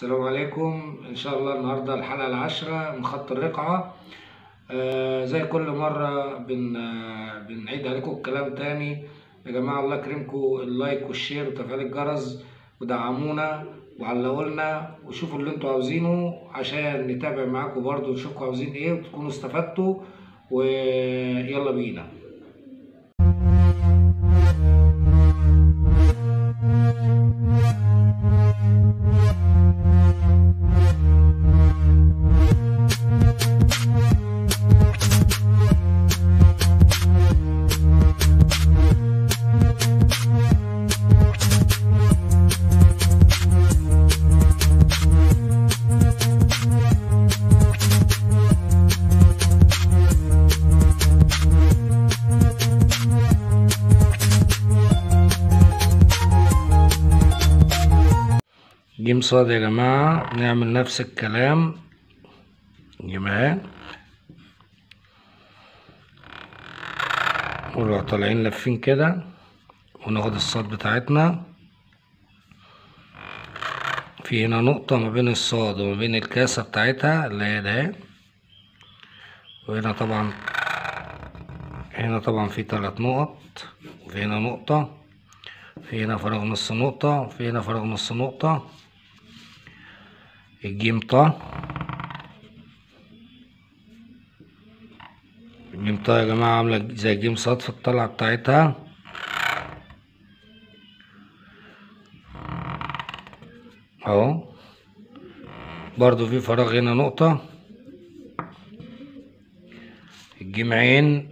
السلام عليكم ان شاء الله النهارده الحلقه العاشره من خط الرقعه آه زي كل مره بن آه بنعيد عليكم الكلام تاني يا جماعه الله يكرمكم اللايك والشير وتفعيل الجرس ودعمونا وعلقوا لنا وشوفوا اللي انتوا عاوزينه عشان نتابع معاكم برضو نشوفكم عاوزين ايه وتكونوا استفدتوا ويلا بينا جيم صاد يا جماعة نعمل نفس الكلام جيم اهي ونروح طالعين لافين كده وناخد الصاد بتاعتنا في هنا نقطة ما بين الصاد وما بين الكاسة بتاعتها اللي هي ده وهنا طبعا هنا طبعا في تلات نقط وفي هنا نقطة في هنا فراغ نص نقطة وفي هنا فراغ نص نقطة الجيم طا الجيم طا يا جماعة عاملة زي جيم صاد في الطلعة بتاعتها اهو برضو في فراغ هنا نقطة الجيم عين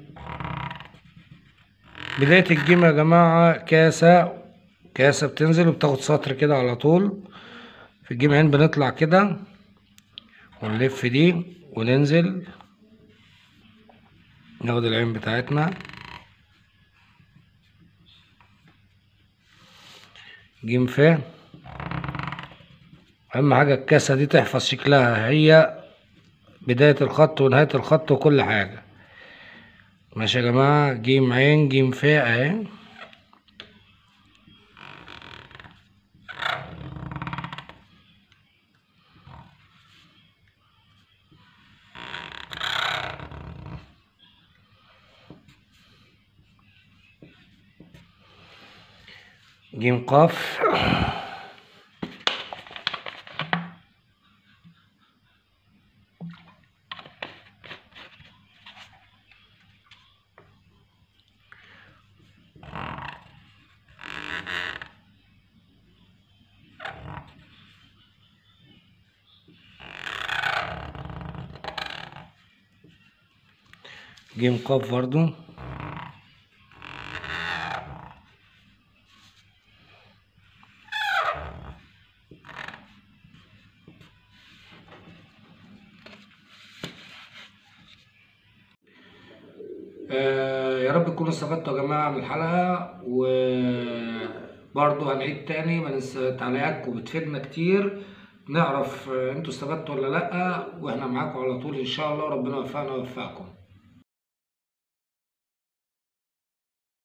بداية الجيم يا جماعة كاسة كاسة بتنزل وبتاخد سطر كده على طول في الجيم عين بنطلع كده ونلف دي وننزل ناخد العين بتاعتنا جيم ف اهم حاجة الكاسة دي تحفظ شكلها هي بداية الخط ونهاية الخط وكل حاجة ماشي يا جماعة جيم عين جيم ف اهي جيم قاف جيم قاف برضو آه يا رب تكونوا استفدتوا يا جماعة من الحلقة وبرضه هنعيد تاني ما ننسى تعليقاتكم بتفيدنا كتير نعرف آه، انتوا استفدتوا ولا لأ واحنا معاكم على طول ان شاء الله ربنا يوفقنا ويوفقكم